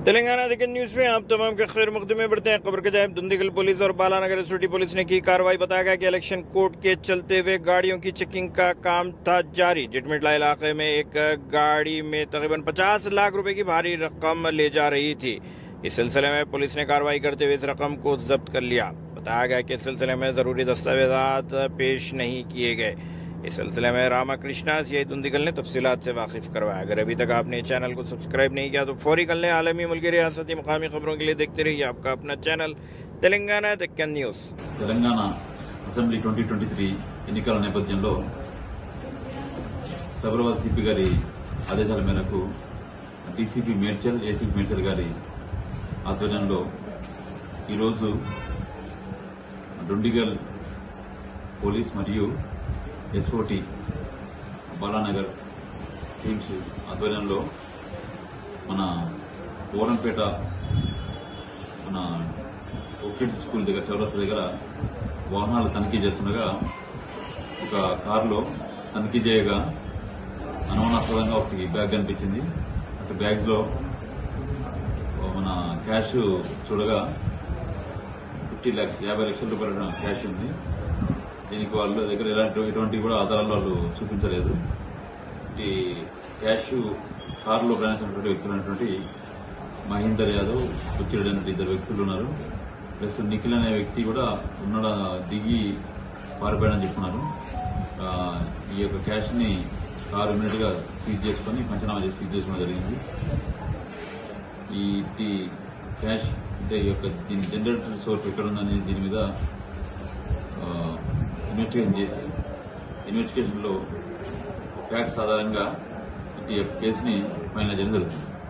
तेलंगाना दिक्कत न्यूज में आप तमाम के खैर मुकदमे बढ़ते हैं खबर के जायब दुंदिगल पुलिस और बालानगर एसओटी पुलिस ने की कार्रवाई बताया गया कि इलेक्शन कोड के चलते हुए गाड़ियों की चेकिंग का काम था जारी जिटमिटला इलाके में एक गाड़ी में तकरीबन 50 लाख रुपए की भारी रकम ले जा रही थी इस सिलसिले में पुलिस ने कार्रवाई करते हुए इस रकम को जब्त कर लिया बताया गया कि इस सिलसिले में जरूरी दस्तावेजात पेश नहीं किए गए इस सिलसिले में रामाकृष्णा सीआई दुंदिगल ने तफसीलात से वाकिफ करवाया अगर अभी तक आपने चैनल को सब्सक्राइब नहीं किया तो फौरी कर लें आलमी मुल्की रियासती मकामी खबरों के लिए देखते रहिए आपका अपना channel Telangana Deccan news Telangana assembly twenty twenty three ఎన్నికల నేపథ్యంలో సబర్వాద్ సిపి గారి ఆదేశాల మేరకు డీసీపీ మేడ్చల్ ఏసీపీ మేడ్చల్ గారి ఆధ్వర్యంలో ఈరోజు డొండిగల్ పోలీస్ మరియు ఎస్ఓటి బాలానగర్ టీమ్స్ ఆధ్వర్యంలో మన ఓరంపేట మన ఓకిడ్ స్కూల్ దగ్గర చౌరస్తా దగ్గర వాహనాలు తనిఖీ చేస్తుండగా ఒక కారులో తనిఖీ చేయగా అనుమానాస్పదంగా ఒకటి బ్యాగ్ కనిపించింది అటు బ్యాగ్స్ లో మన క్యాష్ చూడగా ఫిఫ్టీ ల్యాక్స్ యాభై లక్షల రూపాయల క్యాష్ ఉంది దీనికి వాళ్ళ దగ్గర ఎలాంటి ఎటువంటి కూడా ఆధారాలు వాళ్ళు చూపించలేదు ఈ క్యాష్ కారులో ప్రయాణించినటువంటి వ్యక్తులైనటువంటి మహేందర్ యాదవ్ బుచ్చిరెడ్డి అనే ఇద్దరు వ్యక్తులు ఉన్నారు ప్లస్ నిఖిల్ అనే వ్యక్తి కూడా ఉన్న దిగి పారిపోయాడని చెప్తున్నారు ఆ, ఈ యొక్క క్యాష్ ని కారు ఇమీడియట్ గా సీజ్ చేసుకుని పంచనామా చేసి సీజ్ చేసుకోవడం జరిగింది ఈ ఈ క్యాష్ అంటే ఈ యొక్క దీని జనరేటర్ సోర్స్ ఎక్కడ ఉందనే దీని మీద ఇన్వెస్టిగేషన్ చేసి ఇన్వెస్టిగేషన్ లో ఫ్యాక్ట్స్ ఆధారంగా ఈ యొక్క కేసుని ఫైనల్ చేయడం జరుగుతుంది